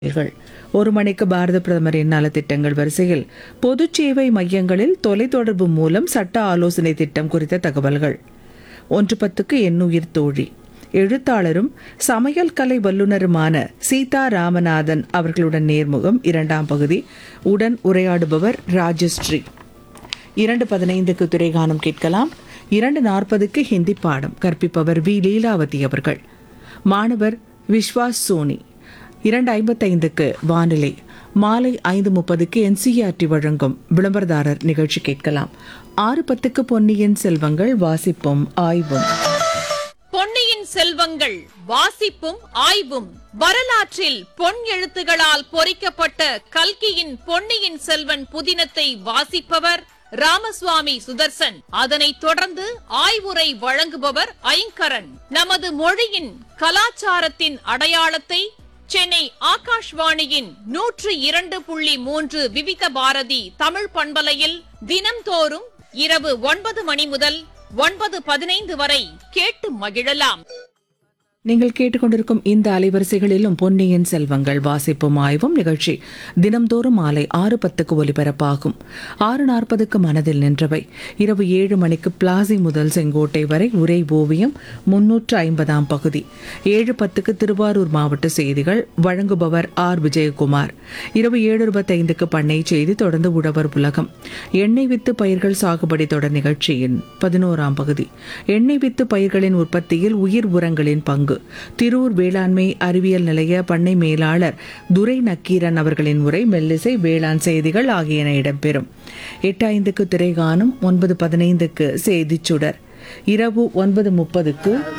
செய்திகள். ஒரு மணிக்கு பாரத பிரதமரின் நலத்திட்டங்கள் வரிசையில் பொதுச் சேவை மையங்களில் தொலைத்தொடர்பு மூலம் சட்ட ஆலோசனை திட்டம் குறித்த தகவல்கள் ஒன்று பத்துக்கு எண்ணுயிர் தோழி எழுத்தாளரும் சமையல் கலை வல்லுநருமான சீதா ராமநாதன் அவர்களுடன் நேர்முகம் இரண்டாம் பகுதி உடன் உரையாடுபவர் ராஜஸ்ரீ இரண்டு பதினைந்துக்கு துறைகானம் கேட்கலாம் இரண்டு நாற்பதுக்கு ஹிந்தி பாடம் கற்பிப்பவர் வி லீலாவதி அவர்கள் மாணவர் விஸ்வாஸ் சோனி இரண்டு ஐம்பத்தைந்துக்கு வானிலை மாலை ஐந்து முப்பதுக்கு என்சிஆர்டி வழங்கும் விளம்பரதாரர் நிகழ்ச்சி கேட்கலாம் ஆறு பத்துக்கு பொன்னியின் செல்வங்கள் வாசிப்பும் ஆய்வும் பொன்னியின் செல்வங்கள் வாசிப்பும் ஆய்வும் வரலாற்றில் பொன் எழுத்துகளால் பொறிக்கப்பட்ட கல்கியின் பொன்னியின் செல்வன் புதினத்தை வாசிப்பவர் ராமசுவாமி சுதர்சன் அதனைத் தொடர்ந்து ஆய்வுரை வழங்குபவர் ஐங்கரன் நமது மொழியின் கலாச்சாரத்தின் அடையாளத்தை சென்னை ஆகாஷ்வாணியின் நூற்று இரண்டு புள்ளி மூன்று விவித பாரதி தமிழ் பண்பலையில் தினம்தோறும் இரவு ஒன்பது மணி முதல் ஒன்பது பதினைந்து வரை கேட்டு மகிழலாம் நீங்கள் கேட்டுக்கொண்டிருக்கும் இந்த அலைவரிசைகளிலும் பொன்னியின் செல்வங்கள் வாசிப்பும் ஆய்வும் நிகழ்ச்சி தினம்தோறும் மாலை ஆறு பத்துக்கு ஒலிபரப்பாகும் ஆறு நாற்பதுக்கு மனதில் நின்றவை இரவு ஏழு மணிக்கு பிளாசி முதல் செங்கோட்டை வரை உரை ஓவியம் முன்னூற்று ஐம்பதாம் பகுதி ஏழு பத்துக்கு திருவாரூர் மாவட்ட செய்திகள் வழங்குபவர் ஆர் விஜயகுமார் இரவு ஏழு இருபத்தைந்துக்கு பண்ணை செய்தி தொடர்ந்து உழவர் உலகம் எண்ணெய் வித்து பயிர்கள் சாகுபடி தொடர் நிகழ்ச்சியின் பதினோராம் பகுதி எண்ணெய் வித்து பயிர்களின் உற்பத்தியில் உயிர் உரங்களின் பங்கு திரூர் வேளாண்மை அறிவியல் நிலைய பண்ணை மேலாளர் துரை நக்கீரன் அவர்களின் உரை மெல்லிசை வேளாண் செய்திகள் ஆகியன இடம்பெறும் எட்டு ஐந்துக்கு திரைகாணும் ஒன்பது பதினைந்துக்கு செய்திச் சுடர் இரவு ஒன்பது முப்பதுக்கு